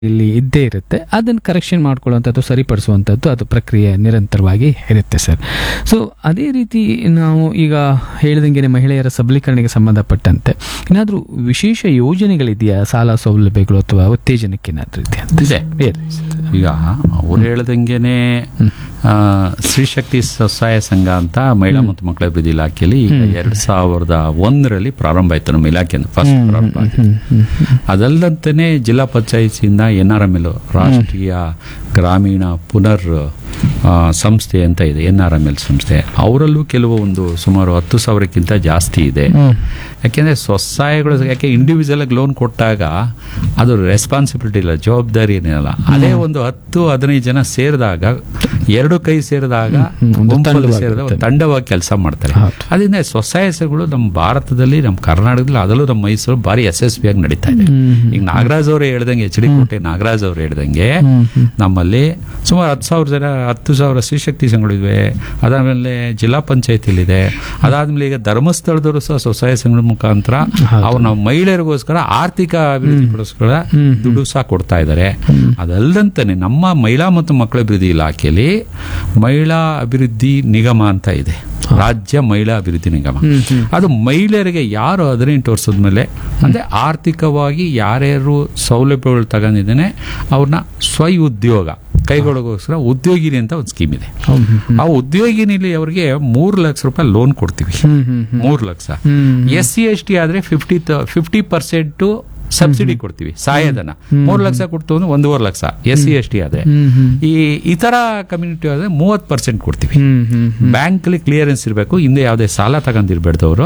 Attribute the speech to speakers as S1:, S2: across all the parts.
S1: ಇಲ್ಲಿ ಇದ್ದೇ ಇರುತ್ತೆ ಅದನ್ನು ಕರೆಕ್ಷನ್ ಮಾಡ್ಕೊಳ್ಳುವಂಥದ್ದು ಸರಿಪಡಿಸುವಂಥದ್ದು ಅದು ಪ್ರಕ್ರಿಯೆ ನಿರಂತರವಾಗಿ ಇರುತ್ತೆ ಸರ್ ಸೊ ಅದೇ ರೀತಿ ನಾವು ಈಗ ಹೇಳಿದಂಗೆ ಮಹಿಳೆಯರ ಸಬಲೀಕರಣಕ್ಕೆ ಸಂಬಂಧಪಟ್ಟಂತೆ ಏನಾದರೂ ವಿಶೇಷ ಯೋಜನೆಗಳಿದೆಯಾ ಸಾಲ ಸೌಲಭ್ಯಗಳು ಅಥವಾ ಉತ್ತೇಜನಕ್ಕೆ ಏನಾದರೂ ಇದೆಯಾ ಅಂತ
S2: ಇದೆ.
S1: ಬೇರೆ
S2: ಈಗ ಅವ್ರು ಹೇಳ್ದಂಗೆನೆ ಆ, ಸ್ತ್ರೀಶಕ್ತಿ ಸ್ವಸಹಾಯ ಸಂಘ ಅಂತ ಮಹಿಳಾ ಮತ್ತು ಮಕ್ಕಳ ಅಭಿವೃದ್ಧಿ ಇಲಾಖೆಯಲ್ಲಿ ಈಗ ಎರಡ್ ಸಾವಿರದ ಒಂದರಲ್ಲಿ ಪ್ರಾರಂಭ ಆಯ್ತು ನಮ್ಮ ಇಲಾಖೆಯಿಂದ ಫಸ್ಟ್ ಪ್ರಾರಂಭ ಆಯ್ತು. ಅದಲ್ಲದಂತೆಯೇ ಜಿಲ್ಲಾ ಪಂಚಾಯತಿಯಿಂದ ಎನ್ ಆರ್ ಎಮ್ ಎಲ್ ರಾಷ್ಟ್ರೀಯ ಗ್ರಾಮೀಣ ಪುನರ್ ಆ, ಸಂಸ್ಥೆ ಅಂತ ಇದೆ ಎನ್ ಆರ್ ಎಮ್ ಎಲ್ ಸಂಸ್ಥೆ ಅವರಲ್ಲೂ ಕೆಲವು ಒಂದು ಸುಮಾರು ಹತ್ತು ಸಾವಿರಕ್ಕಿಂತ ಜಾಸ್ತಿ ಇದೆ ಯಾಕೆಂದ್ರೆ ಸ್ವಸಹಾಯಗಳು ಯಾಕೆ ಇಂಡಿವಿಜುವಲ್ ಆಗಿ ಲೋನ್ ಕೊಟ್ಟಾಗ ಅದು ರೆಸ್ಪಾನ್ಸಿಬಿಲಿಟಿ ಇಲ್ಲ ಜವಾಬ್ದಾರಿ ಏನಿರಲ್ಲ ಅದೇ ಒಂದು ಹತ್ತು ಹದಿನೈದು ಜನ ಸೇರಿದಾಗ ಎರಡು ಕೈ ಸೇರಿದಾಗ
S1: ಒಂದು
S2: ಗುಂಪಲ್ಲಿ
S1: ತಂಡವಾಗುತ್ತೆ.
S2: ಸೇರಿದ ಒಂದು ತಂಡವಾಗಿ ಕೆಲಸ ಮಾಡ್ತಾರೆ
S1: ಹೌದು.
S2: ಅದರಿಂದ ಸ್ವಸಹಾಯ ಸಂಘಗಳು ನಮ್ಮ ಭಾರತದಲ್ಲಿ ನಮ್ಮ ಕರ್ನಾಟಕದಲ್ಲಿ ಅದರಲ್ಲೂ ನಮ್ಮ ಮೈಸೂರು ಭಾರಿ ಯಶಸ್ವಿಯಾಗಿ ನಡೀತಾ ಇದೆ ಈಗ ನಾಗರಾಜ್ ಅವರು ಹೇಳ್ದಂಗೆ ಎಚ್ ಡಿ ಕೋಟೆ ನಾಗರಾಜ್ ಅವರು ಹೇಳ್ದಂಗೆ ನಮ್ಮಲ್ಲಿ ಸುಮಾರು ಹತ್ತು ಸಾವಿರ ಜನ ಹತ್ತು ಸಾವಿರ ಸ್ತ್ರೀಶಕ್ತಿ ಸಂಘಗಳಿವೆ ಅದಾದ್ಮೇಲೆ ಜಿಲ್ಲಾ ಪಂಚಾಯತಿಲಿದೆ ಅದಾದ್ಮೇಲೆ ಈಗ ಧರ್ಮಸ್ಥಳದವರು ಸಹ ಸ್ವಸಹಾಯ ಸಂಘದ ಮುಖಾಂತರ ಅವ್ರು ನಾವು ಮಹಿಳೆಯರಿಗೋಸ್ಕರ ಆರ್ಥಿಕ ಅಭಿವೃದ್ಧಿಗೋಸ್ಕರ ದುಡ್ಡು ಸಹ ಕೊಡ್ತಾ ಇದ್ದಾರೆ ಅದಲ್ಲದಂತಾನೆ ನಮ್ಮ ಮಹಿಳಾ ಮತ್ತು ಮಕ್ಕಳ ಅಭಿವೃದ್ಧಿ ಇಲಾಖೆಯಲ್ಲಿ ಮಹಿಳಾ ಅಭಿವೃದ್ಧಿ ನಿಗಮ ಅಂತ ಇದೆ ರಾಜ್ಯ ಮಹಿಳಾ ಅಭಿವೃದ್ಧಿ ನಿಗಮ ಅದು ಮಹಿಳೆಯರಿಗೆ ಯಾರು ಹದಿನೆಂಟು ವರ್ಷದ ಮೇಲೆ ಅಂದ್ರೆ ಆರ್ಥಿಕವಾಗಿ ಯಾರ್ಯಾರು ಸೌಲಭ್ಯಗಳು ತಗೊಂಡಿದ್ದೇನೆ ಅವ್ರನ್ನ ಸ್ವಯ ಉದ್ಯೋಗ ಕೈಗೊಳ್ಳಗೋಸ್ಕರ ಉದ್ಯೋಗಿನಿ ಅಂತ ಒಂದು ಸ್ಕೀಮ್ ಇದೆ ಆ ಉದ್ಯೋಗಿನಿಲಿ ಅವರಿಗೆ ಮೂರು ಲಕ್ಷ ರೂಪಾಯಿ ಲೋನ್ ಕೊಡ್ತೀವಿ ಮೂರು lakh S C S T ಆದ್ರೆ ಫಿಫ್ಟಿ ಫಿಫ್ಟಿ ಪರ್ಸೆಂಟ್ ಸಬ್ಸಿಡಿ ಕೊಡ್ತೀವಿ ಸಹಾಯಧನ ಮೂರು ಲಕ್ಷ ಕೊಡ್ತು ಅಂದ್ರೆ ಒಂದೂವರೆ lakh S C S T ಆದ್ರೆ ಈ ಇತರ ಕಮ್ಯುನಿಟಿ ಆದ್ರೆ ಮೂವತ್ ಪರ್ಸೆಂಟ್ ಕೊಡ್ತೀವಿ ಬ್ಯಾಂಕ್ ಅಲ್ಲಿ ಕ್ಲಿಯರೆನ್ಸ್ ಇರಬೇಕು ಹಿಂದೆ ಯಾವುದೇ ಸಾಲ ತಗೊಂಡಿರ್ಬೇಡ್ದು ಅವರು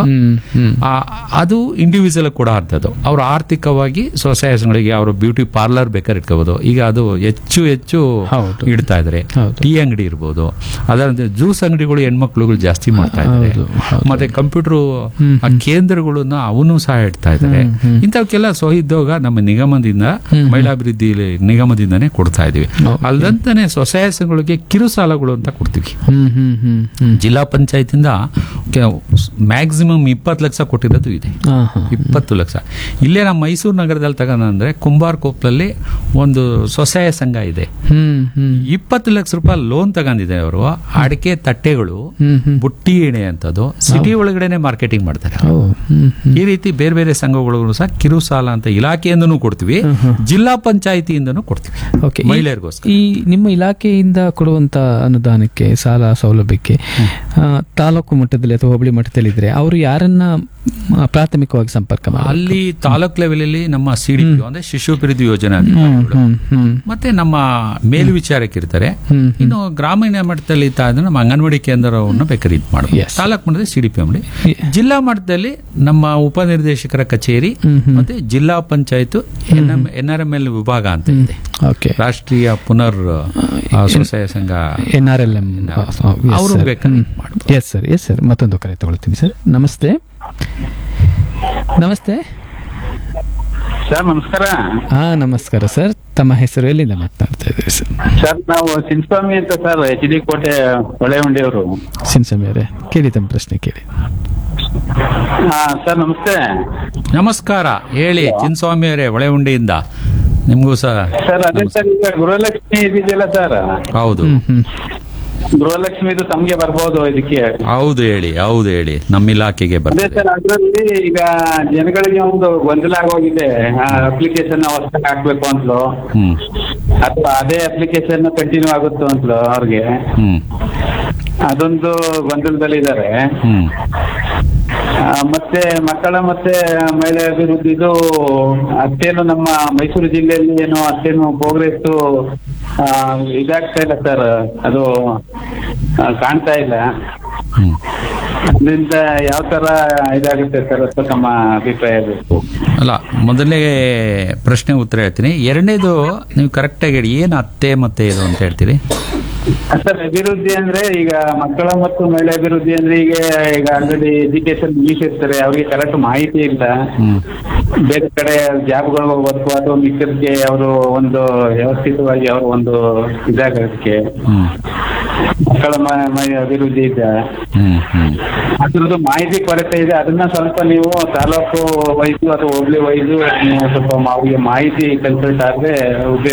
S2: ಅದು ಇಂಡಿವಿಜುವಲ್ ಕೂಡ ಅಂತದ್ದು ಅವ್ರು ಆರ್ಥಿಕವಾಗಿ ಸ್ವಸಹಾಯ ಸಂಘಗಳಿಗೆ ಅವರು ಬ್ಯೂಟಿ ಪಾರ್ಲರ್ ಬೇಕಾದ್ರೆ ಇಟ್ಕೋಬಹುದು ಈಗ ಅದು ಹೆಚ್ಚು ಹೆಚ್ಚು
S1: ಹೌದು.
S2: ಇಡ್ತಾ ಇದ್ದಾರೆ
S1: ಹೌದು.
S2: ಟೀ ಅಂಗಡಿ ಇರ್ಬೋದು ಅದರಂತೆ ಜ್ಯೂಸ್ ಅಂಗಡಿಗಳು ಹೆಣ್ಮಕ್ಳುಗಳು ಜಾಸ್ತಿ ಮಾಡ್ತಾ ಇದ್ದಾರೆ
S1: ಹೌದು, ಹೌದು.
S2: ಮತ್ತೆ ಕಂಪ್ಯೂಟರ್ ಕೇಂದ್ರಗಳನ್ನ ಅವನು ಸಹ ಇಡ್ತಾ ಇದ್ದಾರೆ ಇಂಥವಕ್ಕೆಲ್ಲ ಸ್ವಉದ್ಯೋಗ ನಮ್ಮ ನಿಗಮದಿಂದ ಮಹಿಳಾಭಿವೃದ್ಧಿ ನಿಗಮದಿಂದನೇ ಕೊಡ್ತಾ ಇದೀವಿ ಅಲ್ಲದಂತಾನೆ ಸ್ವಸಹಾಯ ಸಂಘಗಳಿಗೆ ಕಿರು ಸಾಲಗಳು ಅಂತ ಕೊಡ್ತೀವಿ
S1: ಹ್ಮ್ ಹ್ಮ್ ಹ್ಮ್ ಹ್ಮ್
S2: ಜಿಲ್ಲಾ ಪಂಚಾಯತಿಂದ ಮ್ಯಾಕ್ಸಿಮಮ್ ಇಪ್ಪತ್ತು ಲಕ್ಷ ಕೊಟ್ಟಿರೋದು ಇದೆ
S1: ಹಾ ಹಾ
S2: ಇಪ್ಪತ್ತು ಲಕ್ಷ ಇಲ್ಲೇ ನಮ್ಮ ಮೈಸೂರು ನಗರದಲ್ಲಿ ತಗೊಂಡ್ರೆ ಕುಂಬಾರ್ ಕೊಪ್ಪಲಲ್ಲಿ ಒಂದು ಸ್ವಸಹಾಯ ಸಂಘ ಇದೆ
S1: ಹ್ಮ್ ಹ್ಮ್
S2: ಇಪ್ಪತ್ತು ಲಕ್ಷ ರೂಪಾಯಿ ಲೋನ್ ತಗೊಂಡಿದೆ ಅವರು ಅಡಿಕೆ ತಟ್ಟೆಗಳು
S1: ಹ್ಮ್ ಹ್ಮ್
S2: ಬುಟ್ಟಿ ಎಣೆ ಅಂತದ್ದು ಸಿಟಿ ಒಳಗಡೆನೆ ಮಾರ್ಕೆಟಿಂಗ್ ಮಾಡ್ತಾರೆ
S1: ಓ ಹ್ಮ್ ಹ್ಮ್
S2: ಈ ರೀತಿ ಬೇರೆ ಬೇರೆ ಸಂಘಗಳು ಸಹ ಕಿರು ಸಾಲ ಅಂತ ಇಲಾಖೆಯಿಂದನೂ ಕೊಡ್ತೀವಿ ಜಿಲ್ಲಾ ಪಂಚಾಯತಿಯಿಂದನೂ ಕೊಡ್ತೀವಿ
S1: ಓಕೆ ಈ-
S2: ಮಹಿಳೆಯರಿಗೋಸ್ಕರ
S1: ಈ ನಿಮ್ಮ ಇಲಾಖೆಯಿಂದ ಕೊಡುವಂತ ಅನುದಾನಕ್ಕೆ ಸಾಲ ಸೌಲಭ್ಯಕ್ಕೆ ಆ, ತಾಲೂಕು ಮಟ್ಟದಲ್ಲಿ ಅಥವಾ ಹೋಬಳಿ ಮಟ್ಟದಲ್ಲಿ ಇದ್ರೆ ಅವರು ಯಾರನ್ನ ಮ, ಪ್ರಾಥಮಿಕವಾಗಿ ಸಂಪರ್ಕ ಮಾಡಿ
S2: ಅಲ್ಲಿ ತಾಲೂಕ್ ಲೆವೆಲ್ ಅಲ್ಲಿ ನಮ್ಮ ಸಿಡಿಪಿ ಅಂದ್ರೆ ಶಿಶು ಅಭಿವೃದ್ಧಿ ಯೋಜನಾ ಅಧಿಕಾರಿಗಳು
S1: ಹ್ಮ್ ಹ್ಮ್
S2: ಮತ್ತೆ ನಮ್ಮ ಮೇಲ್ವಿಚಾರಕ್ಕಿರ್ತಾರೆ
S1: ಹ್ಮ್
S2: ಇನ್ನು ಗ್ರಾಮೀಣ ಮಟ್ಟದಲ್ಲಿ ಇತ್ತ ಅಂದ್ರೆ ನಮ್ಮ ಅಂಗನವಾಡಿ ಕೇಂದ್ರವನ್ನು ಬೇಕಾದ್ರೆ ಇದು ಮಾಡಬಹುದು
S1: Yes.
S2: ತಾಲೂಕ್ ಮಟ್ಟದಲ್ಲಿ ಸಿಡಿಪಿ ಮಾಡಿ
S1: Yeah.
S2: ಜಿಲ್ಲಾ ಮಟ್ಟದಲ್ಲಿ ನಮ್ಮ ಉಪನಿರ್ದೇಶಕರ ಕಚೇರಿ
S1: ಹ್ಮ್ ಹ್ಮ್
S2: ಮತ್ತೆ ಜಿಲ್ಲಾ panchayat N R M L ವಿಭಾಗ ಅಂತ ಇದೆ
S1: ಓಕೆ
S2: ರಾಷ್ಟ್ರೀಯ ಪುನರ್ ಆ, ಸ್ವಸಹಾಯ ಸಂಘ
S1: ಎನ್ ಆರ್ ಎಲ್ ಎಂ
S2: ಅವರು ಬೇಕಾದ್ರೆ ಮಾಡ್ಬೋದು.
S1: ಎಸ್ ಸರ್ ಎಸ್ ಸರ್ ಮತ್ತೊಂದು ಕರೆ ತಗೊಳ್ತೀನಿ ಸರ್ ನಮಸ್ತೆ ನಮಸ್ತೆ
S3: ಸರ್ ನಮಸ್ಕಾರ
S1: ಹಾ ನಮಸ್ಕಾರ ಸರ್ ತಮ್ಮ ಹೆಸರು ಎಲ್ಲಿಂದ ಮಾತನಾಡ್ತಾ ಇದ್ದೀರಿ ಸರ್
S3: ಸರ್ ನಾವು ಚಿನ್ಸ್ವಾಮಿ ಅಂತ ಸರ್ ಎಚ್ ಡಿ ಕೋಟೆ ಹೊಳೆಹುಂಡಿಯವರು
S1: ಸಿನ್ಸಮಿ ಅವರೇ ಕೇಳಿ ತಮ್ಮ ಪ್ರಶ್ನೆ ಕೇಳಿ
S3: ಹಾ ಸರ್ ನಮಸ್ತೆ
S2: ನಮಸ್ಕಾರ ಹೇಳಿ ಚಿನ್ಸ್ವಾಮಿ ಅವರೇ ಹೊಳೆಹುಂಡಿಯಿಂದ ನಿಮಗೂ ಸಹ
S3: ಸರ್ ಅದೇ ಸರ್ ಈಗ ಗೃಹಲಕ್ಷ್ಮಿ ಇದೆಯಲ್ಲ ಸರ್
S2: ಹೌದು
S1: ಹ್ಮ್ ಹ್ಮ್
S3: ಗೃಹಲಕ್ಷ್ಮಿದು ತಮ್ಗೆ ಬರ್ಬೋದು ಇದಕ್ಕೆ
S2: ಹೌದು ಹೇಳಿ ಹೌದು ಹೇಳಿ ನಮ್ಮ ಇಲಾಖೆಗೆ
S3: ಅದೇ
S2: ಬರ್ತದೆ
S3: ಸರ್ ಅದರಲ್ಲಿ ಈಗ ಜನಗಳಿಗೆ ಒಂದು ಗೊಂದಲ ಆಗೋಗಿದೆ ಅಪ್ಲಿಕೇಶನ್ ಹೊಸದಾಗಿ ಹಾಕ್ಬೇಕು ಅಂತಲೂ
S2: ಹ್ಮ್
S3: ಅಥವಾ ಅದೇ ಅಪ್ಲಿಕೇಶನ್ ಕಂಟಿನ್ಯೂ ಆಗುತ್ತೋ ಅಂತಲೂ ಅವ್ರಿಗೆ
S2: ಹ್ಮ್
S3: ಅದೊಂದು ಗೊಂದಲದಲ್ಲಿದ್ದಾರೆ
S2: ಹ್ಮ್
S3: ಆ, ಮತ್ತೆ ಮಕ್ಕಳ ಮತ್ತೆ ಮಹಿಳೆ ಅಭಿವೃದ್ಧಿದು ಅಷ್ಟೇನು ನಮ್ಮ ಮೈಸೂರು ಜಿಲ್ಲೆಯಲ್ಲಿ ಏನು ಅಷ್ಟೇನು ಪ್ರೋಗ್ರೆಸ್ ಇದಾಗ್ತಾ ಇಲ್ಲ ಸರ್ ಅದು ಆ, ಕಾಣ್ತಾ ಇಲ್ಲ
S2: ಹ್ಮ್
S3: ಅದರಿಂದ ಯಾವ ತರ ಇದಾಗುತ್ತೆ ಸರ್ ಅಂತ ತಮ್ಮ ಅಭಿಪ್ರಾಯ ಬೇಕು
S2: ಅಲ್ಲ ಮೊದಲನೇ ಪ್ರಶ್ನೆ ಉತ್ತರ ಹೇಳ್ತೀನಿ ಎರಡನೇದು ನೀವು ಕರೆಕ್ಟಾಗಿ ಹೇಳಿ ಏನು ಅತ್ತೆ ಮತ್ತೆ ಇದು ಅಂತ ಹೇಳ್ತೀರಿ
S3: ಸರ್ ಅಭಿವೃದ್ಧಿ ಅಂದ್ರೆ ಈಗ ಮಕ್ಕಳ ಮತ್ತು ಮಹಿಳೆ ಅಭಿವೃದ್ಧಿ ಅಂದ್ರೆ ಈಗ ಈಗ ಆಲ್ರೆಡಿ ಎಜುಕೇಶನ್ ಮುಗಿಸಿರ್ತಾರೆ ಅವ್ರಿಗೆ ಕರೆಕ್ಟ್ ಮಾಹಿತಿ ಇಲ್ಲ
S2: ಹ್ಮ್
S3: ಬೇರೆ ಕಡೆ ಜಾಬ್ಗಳು ಹೋಗ್ಬೇಕು ಅಥವಾ ಮಿಕ್ಕದಕ್ಕೆ ಅವರು ಒಂದು ವ್ಯವಸ್ಥಿತವಾಗಿ ಅವರು ಒಂದು ಇದಾಗೋದಕ್ಕೆ
S2: ಹ್ಮ್
S3: ಮಕ್ಕಳ ಮ- ಮ- ಅಭಿವೃದ್ಧಿ ಇದೆ
S2: ಹ್ಮ್ ಹ್ಮ್
S3: ಅದ್ರದ್ದು ಮಾಹಿತಿ ಕೊರತೆ ಇದೆ ಅದನ್ನ ಸ್ವಲ್ಪ ನೀವು ತಾಲೂಕು ವೈಸು ಅಥವಾ ಹೋಬಳಿ ವೈಸು ನೀವು ಸ್ವಲ್ಪ ಮಾ- ಅವ್ರಿಗೆ ಮಾಹಿತಿ ಕನ್ಸಲ್ಟ್ ಆದ್ರೆ ಉಪಯೋಗ